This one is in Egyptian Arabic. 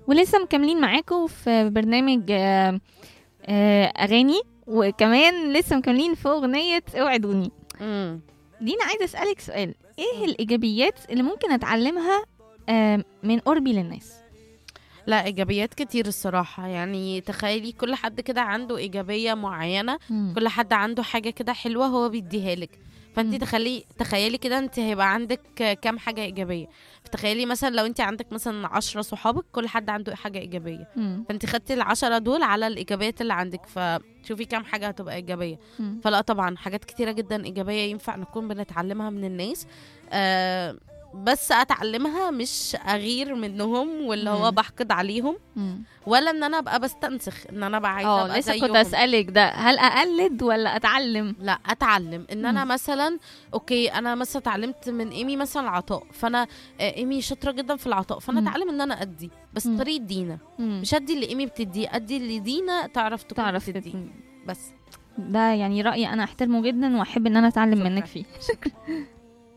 ولسه مكملين معاكم في برنامج آه، آه، اغاني وكمان لسه مكملين في اغنيه اوعدوني مم. دينا عايزه اسالك سؤال ايه الايجابيات اللي ممكن اتعلمها آه، من قربي للناس لا ايجابيات كتير الصراحه يعني تخيلي كل حد كده عنده ايجابيه معينه كل حد عنده حاجه كده حلوه هو بيديها لك فانت مم. تخلي تخيلي كده انت هيبقى عندك كام حاجه ايجابيه فتخيلي مثلا لو انت عندك مثلا عشرة صحابك كل حد عنده حاجه ايجابيه مم. فانت خدتي العشرة دول على الايجابيات اللي عندك فشوفي كام حاجه هتبقى ايجابيه مم. فلا طبعا حاجات كتيره جدا ايجابيه ينفع نكون بنتعلمها من الناس آه بس اتعلمها مش اغير منهم واللي هو مم. بحقد عليهم مم. ولا ان انا ابقى بستنسخ ان انا ابقى عايزه اه ابقى لسه كنت زيهم. اسالك ده هل اقلد ولا اتعلم لا اتعلم ان انا مم. مثلا اوكي انا مثلا اتعلمت من ايمي مثلا العطاء فانا آه، ايمي شاطره جدا في العطاء فانا مم. اتعلم ان انا ادي بس مم. طريقه دينا مم. مش ادي اللي ايمي بتديه ادي اللي دينا تعرف تكون تعرف بتديه تت- بس ده يعني رايي انا احترمه جدا واحب ان انا اتعلم شكراً. منك فيه